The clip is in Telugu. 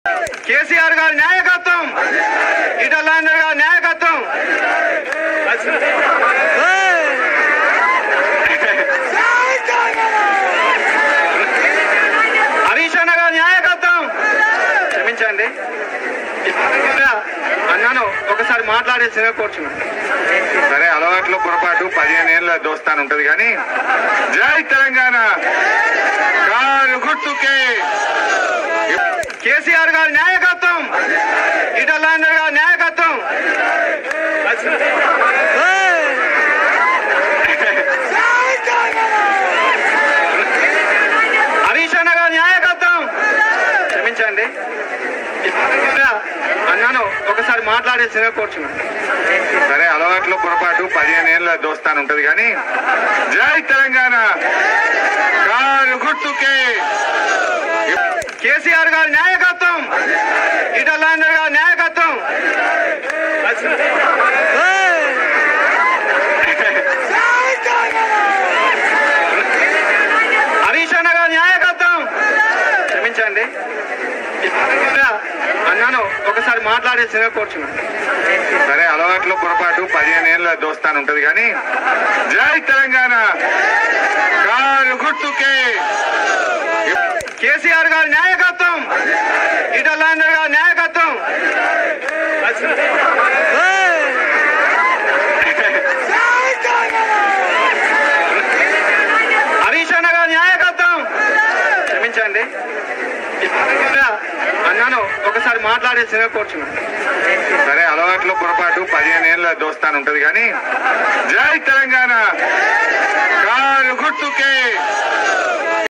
కేసీఆర్ గారి నాయకత్వం ఈటలాందర్ గారి నాయకత్వం హరీష్ అన్న గారి నాయకత్వం క్షమించండి అన్నాను ఒకసారి మాట్లాడేసిన కూర్చున్నాను సరే అలవాట్లో పొరపాటు పదిహేను ఏళ్ళ దోస్తాను ఉంటది కానీ జై తెలంగాణ కారు గుర్తుకే కేసీఆర్ గారి నాయకత్వం ఈటలాందర్ గారి నాయకత్వం హరీష్ అన్న గారి నాయకత్వం క్షమించండి అన్నాను ఒకసారి మాట్లాడేసిన కూర్చున్నాను సరే అలవాట్లో పొరపాటు పదిహేను ఏళ్ళ దోస్తాను ఉంటది కానీ జై తెలంగాణ కారు గుర్తుకే కేసీఆర్ గారి నాయకత్వం ఈటలాందర్ గారి నాయకత్వం హరీష్ అన్న గారి నాయకత్వం క్షమించండి అన్నాను ఒకసారి మాట్లాడేసిన కూర్చున్నాను సరే అలవాట్లో పొరపాటు పదిహేను ఏళ్ళ దోస్తాను ఉంటది కానీ జై తెలంగాణ కారు గుర్తుకే కేసీఆర్ గారి నాయకత్వం ఈటలాందర్ గారి నాయకత్వం హరీష్ అన్న గారి నాయకత్వం క్షమించండి అన్నాను ఒకసారి మాట్లాడేసిన కూర్చున్నాను సరే అలవాట్లో పొరపాటు పదిహేను ఏళ్ళ దోస్తాను ఉంటది కానీ జై తెలంగాణ కారు గుర్తుకే